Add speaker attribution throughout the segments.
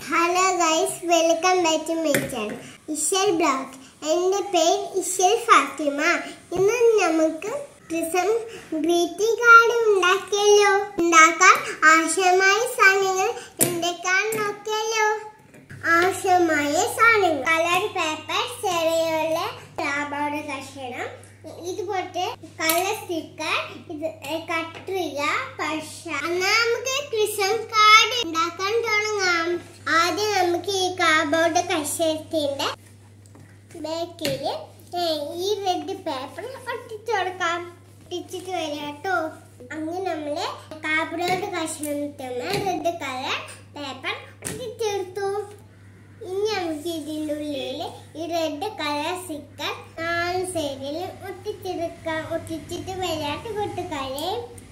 Speaker 1: hello guys welcome back to my channel Ishal blog എൻ്റെ പേര് ഇഷൽ ഫാത്തിമ ഇന്ന് നമുക്ക് പ്രിസം ഗ്രീറ്റിംഗ് കാർഡ് ഉണ്ടാക്കിയല്ലോ ഉണ്ടാക്കാൻ ആവശ്യമായ സാധനങ്ങൾ എന്തൊക്കെയാ നോക്കിയല്ലോ ആവശ്യമായ സാധനങ്ങൾ കളർ പേപ്പർ ചെറിയുള്ള റാബോർഡ് കഷണം ഇതുപോലത്തെ കളർ സ്റ്റിക്കർ ഇത് കത്രിക പശ എന്നാ നമുക്ക് ക്രിസ്മസ് കാർഡ് ഉണ്ടാക്കാൻ തുടങ്ങാം ആദ്യം നമുക്ക് ഈ കാർഡ്ബോർഡ് കഷണത്തിന്റെ ബാക്കില് ഈ റെഡ് പേപ്പർ ഒട്ടിച്ചു കൊടുക്കാം ഒട്ടിച്ചിട്ട് വരാം കേട്ടോ അങ്ങനെ നമ്മള് കാർഡ്ബോർഡ് കഷണത്തിന് റെഡ് കളർ പേപ്പർ ഒട്ടിച്ചെടുത്തു ഇനി നമുക്ക് ഇതിൻ്റെ ഉള്ളിൽ ഈ റെഡ് കളർ സ്റ്റിക്കർ നാല് സൈഡിൽ ഒട്ടിച്ചെടുക്കാം ഒട്ടിച്ചിട്ട് വരാട്ട് കൊട്ടുകാരെ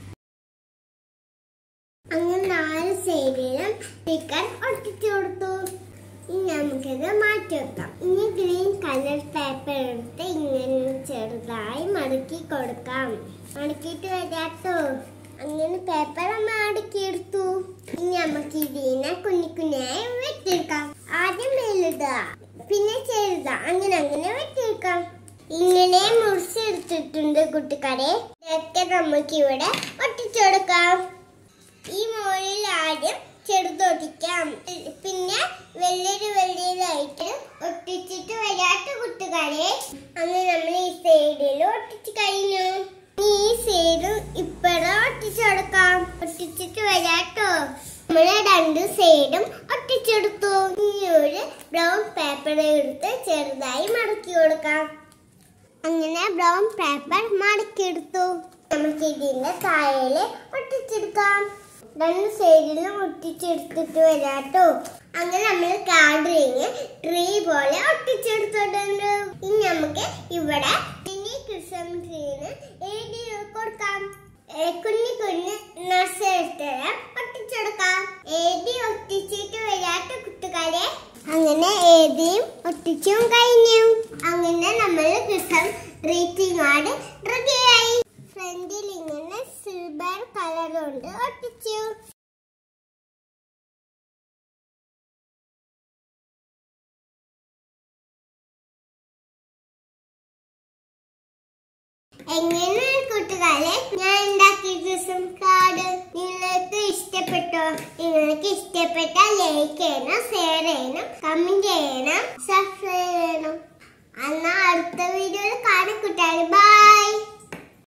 Speaker 1: അങ്ങനെ നാല് സൈഡിലും സ്റ്റിക്കർ ഒട്ടിച്ചു കൊടുത്തു ഇനി നമുക്കിത് മാറ്റി വെക്കാം ഇനി ഗ്രീൻ കളർ പേപ്പർ എടുത്ത് ഇങ്ങനെ ചെറുതായി മടക്കി കൊടുക്കാം മടക്കിയിട്ട് വരാട്ടോ അങ്ങനെ പേപ്പർ മടക്കിയെടുത്തു ഇനി നമുക്ക് ഇതിനെ കുഞ്ഞു കുഞ്ഞായി വെട്ടിയെടുക്കാം ആദ്യം വലുത പിന്നെ ചെറുത അങ്ങനെ അങ്ങനെ വെട്ടിയെടുക്കാം ഇങ്ങനെ മുറിച്ചെടുത്തിട്ടുണ്ട് കുട്ടിക്കാരെ ഇതൊക്കെ നമുക്ക് ഇവിടെ ഒട്ടിച്ചെടുക്കാം ഈ മോളിൽ ആദ്യം ചെറുതൊട്ടിക്കാം പിന്നെ വലിയൊരു വലിയതായിട്ട് ഒട്ടിച്ചിട്ട് വരാത്ത കുട്ടികളെ അന്ന് നമ്മൾ ഈ സൈഡിൽ ഒട്ടിച്ച് കഴിഞ്ഞു ഇനി ഈ സൈഡും ഇപ്പഴും ഒട്ടിച്ചെടുക്കാം ഒട്ടിച്ചിട്ട് വരാട്ടോ നമ്മള് രണ്ട് സൈഡും ഒട്ടിച്ചെടുത്തു ഇനി ഒരു ബ്രൗൺ പേപ്പർ എടുത്ത് ചെറുതായി മടക്കി കൊടുക്കാം അങ്ങനെ ബ്രൗൺ പേപ്പർ മടക്കിയെടുത്തു നമുക്ക് ഇതിന്റെ താഴെ ഒട്ടിച്ചെടുക്കാം രണ്ട് സൈഡിലും ഒട്ടിച്ചെടുത്തിട്ട് വരാട്ടോ അങ്ങനെ നമ്മൾ കാർഡ് റിങ് ട്രീ പോലെ ഒട്ടിച്ചെടുത്തിട്ടുണ്ട് ഇനി നമുക്ക് ഇവിടെ ഇനി ക്രിസ്മസ് ട്രീന് എഴുതി കൊടുക്കാം ഏ, കുഞ്ഞു കുഞ്ഞു നഴ്സറിത്തരം ഒട്ടിച്ചെടുക്കാം എഴുതി ഒട്ടിച്ചിട്ട് വരാത്ത കുട്ടികളെ അങ്ങനെ എഴുതിയും ഒട്ടിച്ചും കഴിഞ്ഞു അങ്ങനെ നമ്മൾ ക്രിസ്മസ് ഗ്രീറ്റിംഗ് കാർഡ് റെഡിയായി ഫ്രണ്ടിൽ ഇങ്ങനെ സിൽവർ കളർ കൊണ്ട് ഒട്ടിച്ചു എങ്ങനെ കൂട്ടുകാരെ ഞാൻ ഉണ്ടാക്കിയ ക്രിസ്മസ് കാർഡ് നിങ്ങൾക്ക് ഇഷ്ടപ്പെട്ടോ നിങ്ങൾക്ക് ഇഷ്ടപ്പെട്ടാൽ ലൈക്ക് ചെയ്യണം ഷെയർ ചെയ്യണം കമന്റ് ചെയ്യണം സബ്സ്ക്രൈബ്